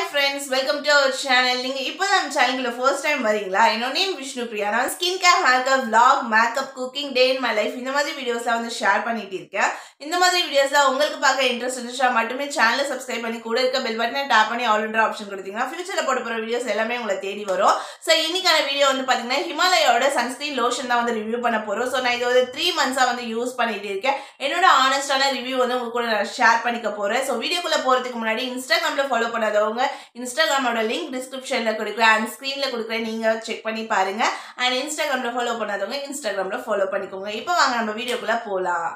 friends welcome to our channel நீங்க இப்போ நம்ம சேனலுக்குள்ள ஃபர்ஸ்ட் டைம் வரீங்களா என்னோட நேம் விஷ்ணு பிரியா நான் skin care hair care vlog makeup cooking day in my life இந்த மாதிரி வீடியோஸ்லாம் வந்து ஷேர் பண்ணிட்டு இருக்கேன் இந்த மாதிரி வீடியோஸ்லாம் உங்களுக்கு பார்க்க இன்ட்ரெஸ்ட் இருந்துச்சா மட்டுமே சேனலை சப்ஸ்கிரைப் பண்ணி கூட இருக்க பெல் பட்டனை டேப் பண்ணி ஆல்ரெண்டர் ஆப்ஷன் கொடுத்தீங்கன்னா ஃபியூச்சரில் போட போகிற வீடியோஸ் எல்லாமே உங்களை தேடி வரும் ஸோ இன்னைக்கான வீடியோ வந்து பார்த்தீங்கன்னா ஹிமாலயோட சன்ஸ்கிரீன் லோஷன் தான் வந்து ரிவ்யூ பண்ண போகிறோம் ஸோ நான் இது ஒரு த்ரீ மந்த்ஸாக வந்து யூஸ் பண்ணிட்டு இருக்கேன் என்னோட ஆனஸ்டான ரிவ்யூ வந்து உங்க கூட நான் ஷேர் பண்ணிக்க போகிறேன் ஸோ வீடியோக்குள்ளே போகிறதுக்கு முன்னாடி இன்ஸ்டாகிராமில் ஃபாலோ பண்ணாதவங்க இன்ஸ்டாகிராமோட லிங்க் டிஸ்கிரிப்ஷனில் கொடுக்குறேன் அண்ட் ஸ்க்ரீனில் கொடுக்குறேன் நீங்கள் செக் பண்ணி பாருங்க அண்ட் இன்ஸ்டாகிராமில் ஃபாலோ பண்ணாதவங்க இன்ஸ்டாகிராமில் ஃபாலோ பண்ணிக்கோங்க இப்போ வாங்க நம்ம வீடியோக்குள்ளே போகலாம்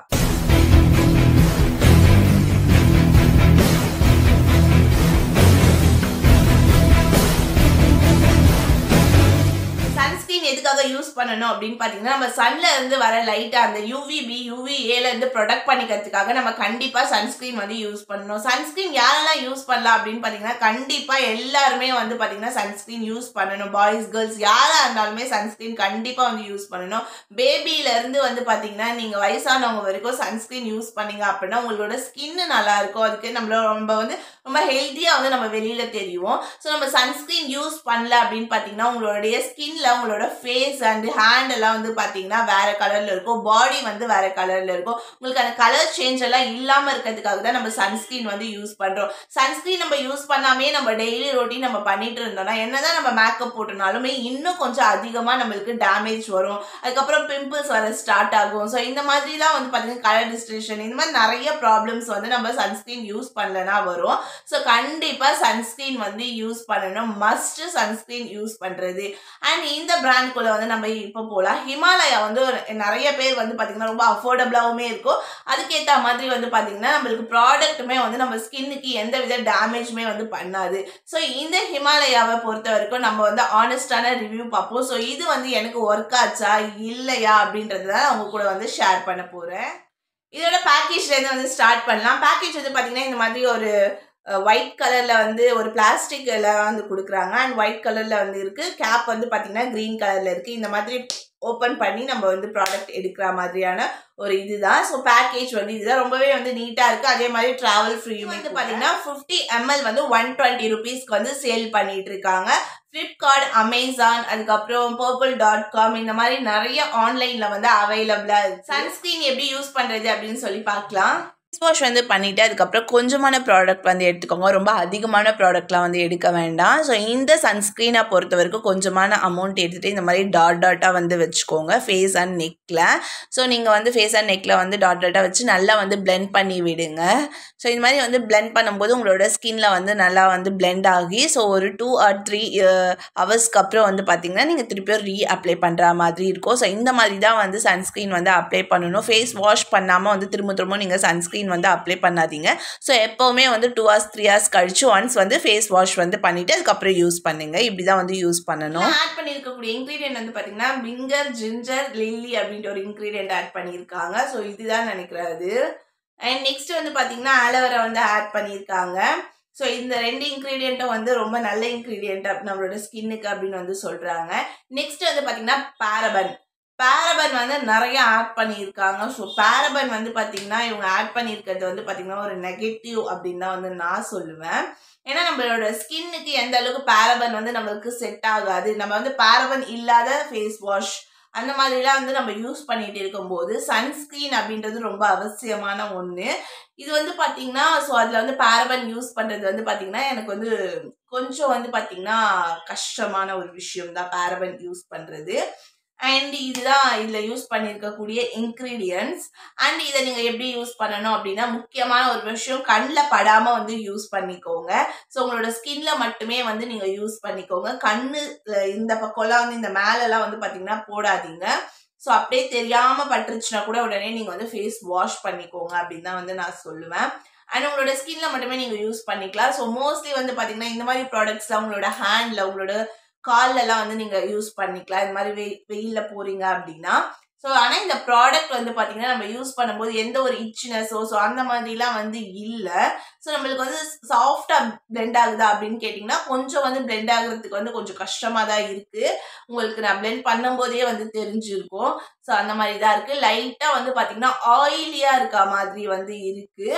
சன்ஸ்கிரீன் எதுக்காக யூஸ் பண்ணணும் அப்படின்னு பார்த்தீங்கன்னா நம்ம சன்ல இருந்து வர லைட்டாக அந்த யூவிபி யூவிஏல இருந்து ப்ரொடக்ட் பண்ணிக்கிறதுக்காக நம்ம கண்டிப்பாக சன்ஸ்கிரீன் வந்து யூஸ் பண்ணணும் சன்ஸ்கிரீன் யாரெல்லாம் யூஸ் பண்ணலாம் அப்படின்னு பார்த்தீங்கன்னா கண்டிப்பாக எல்லாருமே வந்து பார்த்தீங்கன்னா சன்ஸ்கிரீன் யூஸ் பண்ணணும் பாய்ஸ் கேர்ள்ஸ் யாராக இருந்தாலுமே சன்ஸ்கிரீன் கண்டிப்பாக வந்து யூஸ் பண்ணணும் பேபியில இருந்து வந்து பார்த்தீங்கன்னா நீங்கள் வயசானவங்க வரைக்கும் சன்ஸ்கிரீன் யூஸ் பண்ணீங்க அப்படின்னா உங்களோட ஸ்கின் நல்லா இருக்கும் அதுக்கு நம்மள நம்ம வந்து ரொம்ப ஹெல்த்தியாக வந்து நம்ம வெளியில தெரியும் ஸோ நம்ம சன்ஸ்கிரீன் யூஸ் பண்ணல அப்படின்னு பார்த்தீங்கன்னா உங்களுடைய ஸ்கின்ல உங்களோட ஃபேஸ் அண்ட் ஹேண்ட் எல்லாம் வந்து பார்த்தீங்கன்னா வேற கலர்ல இருக்கும் பாடி வந்து வேற கலர்ல இருக்கும் உங்களுக்கு அந்த கலர் சேஞ்ச் எல்லாம் இல்லாம இருக்கிறதுக்காக தான் நம்ம சன்ஸ்கிரீன் வந்து யூஸ் பண்றோம் சன்ஸ்கிரீன் நம்ம யூஸ் பண்ணாமே நம்ம டெய்லி ரொட்டீன் நம்ம பண்ணிட்டு இருந்தோம்னா என்னதான் நம்ம மேக்கப் போட்டனாலுமே இன்னும் கொஞ்சம் அதிகமா நம்மளுக்கு டேமேஜ் வரும் அதுக்கப்புறம் பிம்பிள்ஸ் வர ஸ்டார்ட் ஆகும் ஸோ இந்த மாதிரிலாம் வந்து பார்த்தீங்கன்னா கலர் டிஸ்ட்ரிஷன் இந்த மாதிரி நிறைய ப்ராப்ளம்ஸ் வந்து நம்ம சன்ஸ்கிரீன் யூஸ் பண்ணலனா வரும் ஸோ கண்டிப்பாக சன்ஸ்கிரீன் வந்து யூஸ் பண்ணணும் மஸ்ட் சன்ஸ்கிரீன் யூஸ் பண்ணுறது அண்ட் இந்த பிராண்ட்குள்ளே வந்து நம்ம இப்போ போகலாம் ஹிமாலயா வந்து ஒரு- நிறைய பேர் வந்து பார்த்திங்கன்னா ரொம்ப அஃபோர்டபுளாகவுமே இருக்கும் அதுக்கேற்ற மாதிரி வந்து பார்த்திங்கன்னா நம்மளுக்கு ப்ராடக்ட்டுமே வந்து நம்ம ஸ்கின்னுக்கு எந்த வித டேமேஜுமே வந்து பண்ணாது ஸோ இந்த ஹிமாலயாவை பொறுத்த வரைக்கும் நம்ம வந்து ஆனஸ்டான ரிவ்யூ பார்ப்போம் ஸோ இது வந்து எனக்கு ஒர்க் ஆச்சா இல்லையா அப்படின்றத தான் அவங்க கூட வந்து ஷேர் பண்ண போகிறேன் இதோட பேக்கேஜ்லேருந்து வந்து ஸ்டார்ட் பண்ணலாம் பேக்கேஜ் வந்து பார்த்திங்கன்னா இந்த மாதிரி ஒரு ஒயிட் கலரில் வந்து ஒரு பிளாஸ்டிக்கில் வந்து கொடுக்குறாங்க அண்ட் ஒயிட் கலரில் வந்து இருக்குது கேப் வந்து பார்த்திங்கன்னா க்ரீன் கலரில் இருக்குது இந்த மாதிரி ஓப்பன் பண்ணி நம்ம வந்து ப்ராடக்ட் எடுக்கிற மாதிரியான ஒரு இதுதான் ஸோ பேக்கேஜ் வந்து இதுதான் ரொம்பவே வந்து நீட்டாக இருக்குது அதே மாதிரி ட்ராவல் ஃப்ரீயும் வந்து பார்த்தீங்கன்னா ஃபிஃப்டி எம்எல் வந்து ஒன் டுவெண்ட்டி ருபீஸ்க்கு வந்து சேல் பண்ணிட்டு இருக்காங்க ஃப்ளிப்கார்ட் அமேசான் அதுக்கப்புறம் பர்பிள் டாட் காம் இந்த மாதிரி நிறைய ஆன்லைனில் வந்து அவைலபிளாக இருக்கு சன்ஸ்க்ரீன் எப்படி யூஸ் பண்ணுறது அப்படின்னு சொல்லி பார்க்கலாம் ஃபேஸ் வாஷ் வந்து பண்ணிவிட்டு அதுக்கப்புறம் கொஞ்சமான ப்ராடக்ட் வந்து எடுத்துக்கோங்க ரொம்ப அதிகமான ப்ராடக்ட்லாம் வந்து எடுக்க வேண்டாம் ஸோ இந்த சன்ஸ்க்ரீனை பொறுத்த வரைக்கும் கொஞ்சமான அமௌண்ட் எடுத்துகிட்டு இந்த மாதிரி டாட் டாட்டாக வந்து வச்சுக்கோங்க ஃபேஸ் அண்ட் நெக்கில் ஸோ நீங்கள் வந்து ஃபேஸ் அண்ட் நெக்கில் வந்து டாட் டாட்டாக வச்சு நல்லா வந்து blend பண்ணி விடுங்க ஸோ இந்த மாதிரி வந்து blend பண்ணும்போது உங்களோட ஸ்கின்ல வந்து நல்லா வந்து blend ஆகி ஸோ ஒரு டூ ஆர் த்ரீ ஹவர்ஸ்க்கு அப்புறம் வந்து பார்த்தீங்கன்னா நீங்கள் திருப்பியும் ரீ அப்ளை பண்ணுற மாதிரி இருக்கும் ஸோ இந்த மாதிரி தான் வந்து சன்ஸ்க்ரீன் வந்து அப்ளை பண்ணணும் ஃபேஸ் வாஷ் பண்ணாமல் வந்து திரும்ப திரும்ப நீங்கள் சன்ஸ்க்ரீன் வந்து அப்ளை பண்ணாதீங்க ஸோ எப்போவுமே வந்து டூ ஹவர்ஸ் த்ரீ ஹவர்ஸ் கழிச்சு ஒன்ஸ் வந்து ஃபேஸ் வாஷ் வந்து பண்ணிவிட்டு அதுக்கப்புறம் யூஸ் பண்ணுங்க இப்படி தான் வந்து யூஸ் பண்ணணும் ஆட் பண்ணியிருக்கக்கூடிய இன்க்ரீடியன்ட் வந்து பார்த்தீங்கன்னா பிங்கர் ஜிஞ்சர் லில்லி அப்படின்ட்டு ஒரு இன்க்ரீடியன்ட் ஆட் பண்ணியிருக்காங்க ஸோ இதுதான் நினைக்கிறது அண்ட் நெக்ஸ்ட் வந்து பார்த்தீங்கன்னா ஆலோவேரா வந்து ஆட் பண்ணியிருக்காங்க ஸோ இந்த ரெண்டு இன்க்ரீடியண்ட்டும் வந்து ரொம்ப நல்ல இன்க்ரீடியண்ட் நம்மளோட ஸ்கின்னுக்கு அப்படின்னு வந்து சொல்கிறாங்க நெக்ஸ்ட் வந்து பார்த்தீங்கன்னா பாரபன் பாரபன் வந்து நிறைய ஆட் பண்ணியிருக்காங்க ஸோ பாரபன் வந்து பார்த்தீங்கன்னா இவங்க ஆட் பண்ணியிருக்கிறது வந்து பார்த்தீங்கன்னா ஒரு நெகட்டிவ் அப்படின்னு தான் வந்து நான் சொல்லுவேன் ஏன்னா நம்மளோட ஸ்கின்னுக்கு எந்த அளவுக்கு பாரபன் வந்து நம்மளுக்கு செட் ஆகாது நம்ம வந்து பாரபன் இல்லாத ஃபேஸ் வாஷ் அந்த மாதிரிலாம் வந்து நம்ம யூஸ் பண்ணிட்டு இருக்கும்போது சன்ஸ்கிரீன் அப்படின்றது ரொம்ப அவசியமான ஒன்று இது வந்து பார்த்தீங்கன்னா ஸோ அதில் வந்து பாரபன் யூஸ் பண்ணுறது வந்து பார்த்தீங்கன்னா எனக்கு வந்து கொஞ்சம் வந்து பார்த்தீங்கன்னா கஷ்டமான ஒரு விஷயம் தான் பாரபன் யூஸ் பண்ணுறது அண்ட் இதுதான் இதில் யூஸ் பண்ணியிருக்கக்கூடிய இன்க்ரீடியன்ட்ஸ் அண்ட் இதை நீங்கள் எப்படி யூஸ் பண்ணணும் அப்படின்னா முக்கியமான ஒரு விஷயம் கண்ணில் படாமல் வந்து யூஸ் பண்ணிக்கோங்க ஸோ உங்களோட ஸ்கின்ல மட்டுமே வந்து நீங்கள் யூஸ் பண்ணிக்கோங்க கண்ணு அஹ் இந்த பக்கம்லாம் வந்து இந்த மேலெல்லாம் வந்து பார்த்தீங்கன்னா போடாதீங்க ஸோ அப்படியே தெரியாமல் பட்டுருச்சுன்னா கூட உடனே நீங்கள் வந்து ஃபேஸ் வாஷ் பண்ணிக்கோங்க அப்படின்னு தான் வந்து நான் சொல்லுவேன் அண்ட் உங்களோட ஸ்கின்ல மட்டுமே நீங்கள் யூஸ் பண்ணிக்கலாம் ஸோ மோஸ்ட்லி வந்து பார்த்தீங்கன்னா இந்த மாதிரி ப்ராடக்ட்ஸ்லாம் உங்களோட ஹேண்டில் உங்களோட கால்லலாம் வந்து நீங்கள் யூஸ் பண்ணிக்கலாம் இந்த மாதிரி வெய் வெயிலில் போகிறீங்க அப்படின்னா ஸோ ஆனால் இந்த ப்ராடக்ட் வந்து பார்த்தீங்கன்னா நம்ம யூஸ் பண்ணும்போது எந்த ஒரு இச்சினஸோ ஸோ அந்த மாதிரிலாம் வந்து இல்லை ஸோ நம்மளுக்கு வந்து சாஃப்டாக blend ஆகுதா அப்படின்னு கேட்டிங்கன்னா கொஞ்சம் வந்து blend ஆகுறதுக்கு வந்து கொஞ்சம் கஷ்டமாக தான் இருக்குது உங்களுக்கு நான் blend பண்ணும்போதே வந்து தெரிஞ்சிருக்கும் ஸோ அந்த மாதிரி தான் இருக்குது லைட்டாக வந்து பார்த்தீங்கன்னா ஆயிலியாக இருக்க மாதிரி வந்து இருக்குது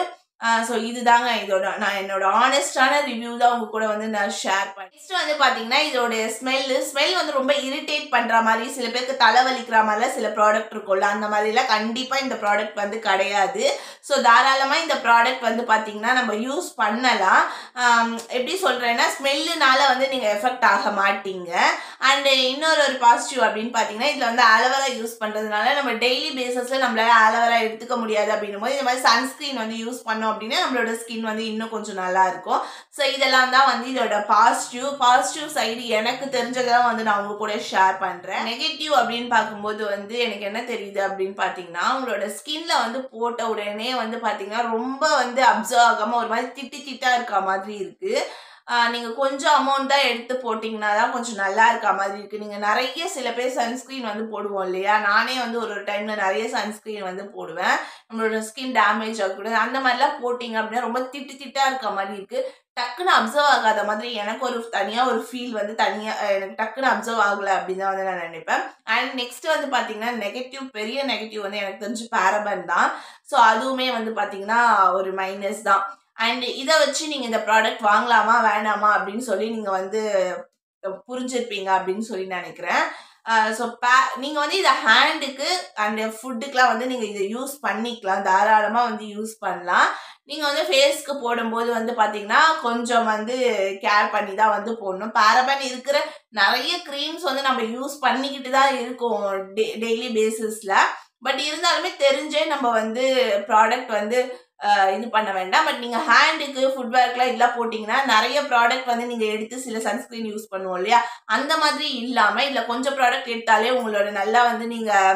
ஸோ இதுதாங்க இதோட நான் என்னோட ஆனஸ்டான ரிவ்யூ தான் உங்க கூட வந்து நான் ஷேர் பண்ணேன் நெக்ஸ்ட் வந்து பார்த்தீங்கன்னா இதோட ஸ்மெல் ஸ்மெல் வந்து ரொம்ப இரிட்டேட் பண்ணுற மாதிரி சில பேருக்கு தலைவலிக்கிற மாதிரிலாம் சில ப்ராடக்ட் இருக்கும்ல அந்த மாதிரிலாம் கண்டிப்பாக இந்த ப்ராடக்ட் வந்து கிடையாது ஸோ தாராளமாக இந்த ப்ராடக்ட் வந்து பார்த்தீங்கன்னா நம்ம யூஸ் பண்ணலாம் ஆம், எப்படி சொல்கிறேன்னா ஸ்மெல்லுனால வந்து நீங்கள் எஃபெக்ட் ஆக மாட்டீங்க அண்ட் இன்னொரு ஒரு பாசிட்டிவ் அப்படின்னு பார்த்தீங்கன்னா இதில் வந்து ஆலோவேரா யூஸ் பண்ணுறதுனால நம்ம டெய்லி பேசிஸில் நம்மளால ஆலோவேரா எடுத்துக்க முடியாது அப்படின்னும் போது இந்த மாதிரி சன்ஸ்க்ரீன் வந்து யூஸ் பண்ணோம் அப்படின்னா நம்மளோட ஸ்கின் வந்து இன்னும் கொஞ்சம் நல்லா இருக்கும் ஸோ இதெல்லாம் தான் வந்து இதோட பாசிட்டிவ் பாசிட்டிவ் சைடு எனக்கு தெரிஞ்சதான் வந்து நான் உங்க கூட ஷேர் பண்ணுறேன் நெகட்டிவ் அப்படின்னு பார்க்கும்போது வந்து எனக்கு என்ன தெரியுது அப்படின்னு பார்த்தீங்கன்னா உங்களோட ஸ்கின்ல வந்து போட்ட உடனே வந்து பார்த்தீங்கன்னா ரொம்ப வந்து அப்சர்வ் ஆகாமல் ஒரு மாதிரி திட்டி திட்டா இருக்க மாதிரி இருக்கு ஆஹ் நீங்க கொஞ்சம் அமௌண்ட் தான் எடுத்து போட்டிங்கன்னா தான் கொஞ்சம் நல்லா இருக்க மாதிரி இருக்கு நீங்க நிறைய சில பேர் சன்ஸ்கிரீன் வந்து போடுவோம் இல்லையா நானே வந்து ஒரு ஒரு டைம்ல நிறைய சன்ஸ்கிரீன் வந்து போடுவேன் நம்மளோட ஸ்கின் டேமேஜ் ஆகக்கூடாது அந்த மாதிரிலாம் போட்டிங்க அப்படின்னா ரொம்ப திட்டு திட்டா இருக்க மாதிரி இருக்கு டக்குன்னு அப்சர்வ் ஆகாத மாதிரி எனக்கு ஒரு தனியா ஒரு ஃபீல் வந்து தனியா அஹ் எனக்கு டக்குன்னு அப்சர்வ் ஆகல அப்படின்னு தான் வந்து நான் நினைப்பேன் அண்ட் நெக்ஸ்ட் வந்து பாத்தீங்கன்னா நெகட்டிவ் பெரிய நெகட்டிவ் வந்து எனக்கு தெரிஞ்சு பேரபன் தான் ஸோ அதுவுமே வந்து பாத்தீங்கன்னா ஒரு மைனஸ் தான் அண்ட் இதை வச்சு நீங்க இந்த ப்ராடக்ட் வாங்கலாமா வேணாமா அப்படின்னு சொல்லி நீங்க வந்து புரிஞ்சிருப்பீங்க அப்படின்னு சொல்லி நினைக்கிறேன் ஸோ பே நீங்கள் வந்து இதை ஹேண்டுக்கு அண்ட் ஃபுட்டுக்கெலாம் வந்து நீங்கள் இதை யூஸ் பண்ணிக்கலாம் தாராளமாக வந்து யூஸ் பண்ணலாம் நீங்கள் வந்து ஃபேஸ்க்கு போடும்போது வந்து பார்த்தீங்கன்னா கொஞ்சம் வந்து கேர் பண்ணி தான் வந்து போடணும் பேரபன் இருக்கிற நிறைய க்ரீம்ஸ் வந்து நம்ம யூஸ் பண்ணிக்கிட்டு தான் இருக்கோம் டெ டெய்லி பேசிஸில் பட் இருந்தாலுமே தெரிஞ்சே நம்ம வந்து ப்ராடக்ட் வந்து அஹ், இது பண்ண வேண்டாம் பட் நீங்கள் ஹேண்டுக்கு ஃபுட்வேர்க்குலாம் இதெல்லாம் போட்டிங்கன்னா நிறைய ப்ராடக்ட் வந்து நீங்கள் எடுத்து சில சன்ஸ்க்ரீன் யூஸ் பண்ணுவோம் இல்லையா அந்த மாதிரி இல்லாமல் இல்லை கொஞ்சம் ப்ராடக்ட் எடுத்தாலே உங்களோட நல்லா வந்து நீங்கள்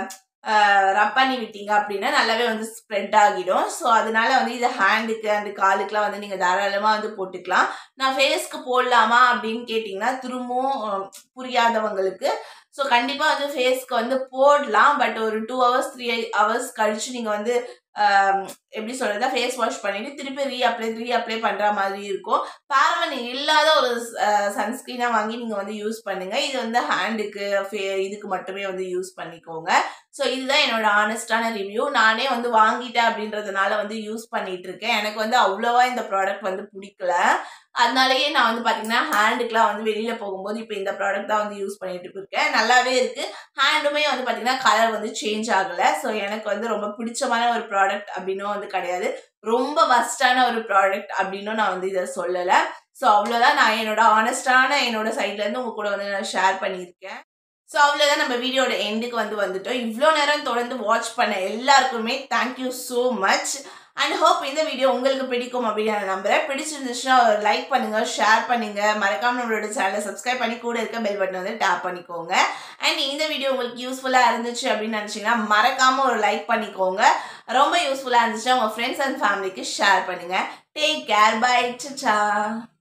ரப் பண்ணி விட்டீங்க அப்படின்னா நல்லாவே வந்து ஸ்ப்ரெட் ஆகிடும் ஸோ அதனால வந்து இதை ஹேண்டுக்கு அண்ட் காலுக்குலாம் வந்து நீங்கள் தாராளமாக வந்து போட்டுக்கலாம் நான் ஃபேஸ்க்கு போடலாமா அப்படின்னு கேட்டிங்கன்னா திரும்பவும் அஹ், புரியாதவங்களுக்கு ஸோ கண்டிப்பாக வந்து ஃபேஸ்க்கு வந்து போடலாம் பட் ஒரு டூ ஹவர்ஸ் த்ரீ ஹவர்ஸ் கழிச்சு நீங்கள் வந்து ஆம், எப்படி சொல்றது ஃபேஸ் வாஷ் பண்ணிட்டு திருப்பி ரீ அப்ளை ரீ அப்ளை பண்ற மாதிரி இருக்கும் பேரவன் இல்லாத ஒரு சன்ஸ்கிரீனா வாங்கி நீங்க வந்து யூஸ் பண்ணுங்க இது வந்து ஹேண்டுக்கு இதுக்கு மட்டுமே வந்து யூஸ் பண்ணிக்கோங்க ஸோ இதுதான் என்னோட ஆனஸ்டான ரிவ்யூ நானே வந்து வாங்கிட்டேன் அப்படின்றதுனால வந்து யூஸ் பண்ணிட்டு இருக்கேன் எனக்கு வந்து அவ்வளோவா இந்த ப்ராடக்ட் வந்து பிடிக்கல அதனாலயே நான் வந்து பாத்தீங்கன்னா ஹேண்டுக்குலாம் வந்து வெளியில போகும்போது இப்போ இந்த ப்ராடக்ட் தான் வந்து யூஸ் பண்ணிட்டு இருக்கேன் நல்லாவே இருக்கு ஹேண்டுமே வந்து பாத்தீங்கன்னா கலர் வந்து சேஞ்ச் ஆகல ஸோ எனக்கு வந்து ரொம்ப பிடிச்சமான ஒரு ப்ராடக்ட் அப்படின்னும் வந்து கிடையாது ரொம்ப வஸ்டான ஒரு ப்ராடக்ட் அப்படின்னும் நான் வந்து இதை சொல்லலை ஸோ அவ்வளோதான் நான் என்னோட ஆனஸ்டான என்னோட சைட்ல இருந்து உங்க கூட வந்து நான் ஷேர் பண்ணியிருக்கேன் ஸோ அவ்வளோதான் நம்ம வீடியோட எண்டுக்கு வந்து வந்துட்டோம் இவ்வளோ நேரம் தொடர்ந்து வாட்ச் பண்ண எல்லாருக்குமே thank you so much and hope இந்த வீடியோ உங்களுக்கு பிடிக்கும் அப்படின்னு நான் நம்புறேன் பிடிச்சிருந்துச்சுன்னா ஒரு லைக் பண்ணுங்க ஷேர் பண்ணுங்க மறக்காம நம்மளோட சேனலை சப்ஸ்கிரைப் பண்ணி கூட இருக்க பெல் பட்டன் வந்து டேப் பண்ணிக்கோங்க அண்ட் இந்த வீடியோ உங்களுக்கு யூஸ்ஃபுல்லாக இருந்துச்சு அப்படின்னு நினச்சிங்கன்னா மறக்காம ஒரு லைக் பண்ணிக்கோங்க ரொம்ப யூஸ்ஃபுல்லாக இருந்துச்சுன்னா உங்கள் ஃப்ரெண்ட்ஸ் அண்ட் ஃபேமிலிக்கு ஷேர் பண்ணுங்க டேக் கேர் பை சா